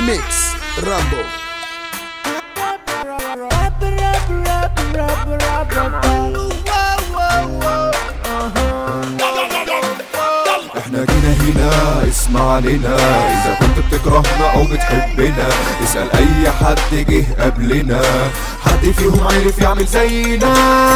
ريميكس رامبو احنا جينا هنا اسمع لنا اذا كنت بتكرهنا او بتحبنا اسأل اي حد جه قبلنا حد فيهم عرف يعمل زينا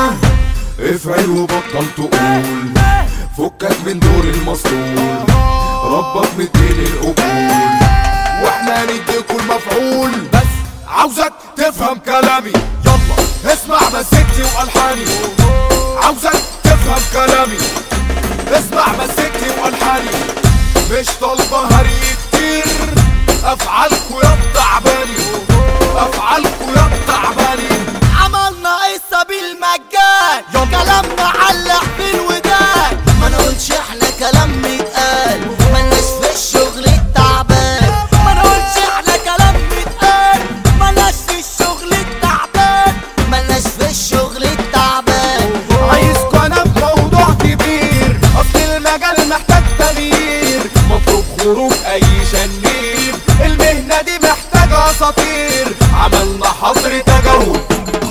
افعل وبطل تقول فكك من دور المسؤول ربك مديني القبول واحنا نديكوا المفعول بس عاوزك تفهم كلامي يلا اسمع مسكتي والحاني عاوزك تفهم كلامي اسمع مسكتي والحاني مش طالبه هري كتير افعالكوا يا تعباني افعالكوا يا تعباني عملنا قصة بالمجان كلامنا علق في الودان ما نقولش احنا كلام متقال ملناش في الشغل التعبان ما نقولش احنا كلام متقال ملناش في الشغل التعبان ملناش في الشغل التعبان عايزكوا انا في موضوع كبير اصل المجال محتاج تغيير مطلوب خروج اي شنير المهنة دي محتاجة اساطير عملنا حظر تجول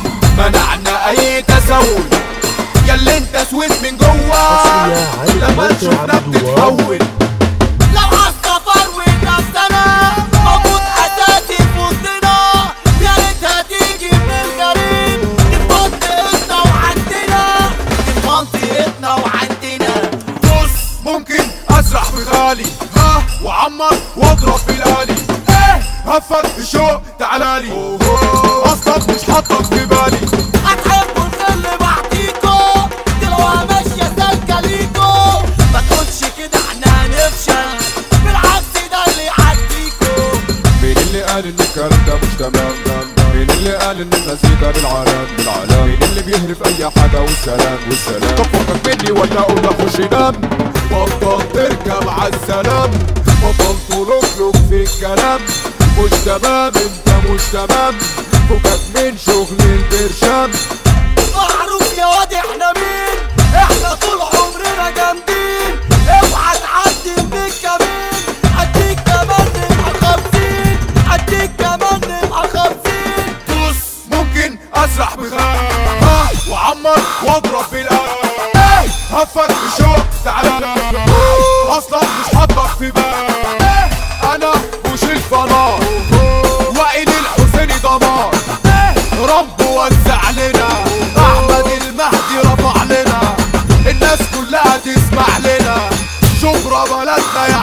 منعنا اي تسول ياللي انت سويت من جوا لما تشوفنا بتتحول لو عالسفر ونفسنا موجود اساسي في وسطنا يا ريتها تيجي من الغريب دي في منطقتنا وعندنا دي في منطقتنا وعندنا بص ممكن اسرح بغالي ها وعمر واضرب بالالي ايه هفك بشوق تعالالي اصلك مش حاطك في بالي هتحبوا الخل بعديكوا دي لو ماشية سالكة ليكوا ما تقولش كده احنا هنفشل بالعكس ده اللي يعديكوا مين اللي قال ان الكلام ده مش تمام مين اللي قال ان المزيكا بالعالم بالعالم مين اللي بيهرف اي حاجة والسلام والسلام طب فكك مني ولا اقول اخش نام بطل تركب عالسلام بطل تلوك في الكلام مش تمام انت مش تمام فكك من شغل البرشام معروف يا واد احنا مين احنا طول عمرنا جامدين اوعى تعدي من الكمين اديك كمان نبقى خمسين اديك كمان نبقى خمسين بص ممكن اسرح بخيال ها وعمر واضرب بالقلم ايه هفك بشوق تعالى اصلا مش حاطك في بالي ايه انا مش الفنار وائل الحسيني دمار ايه رب وزع لنا احمد المهدي رفع لنا الناس كلها تسمع لنا شبرا بلدنا يا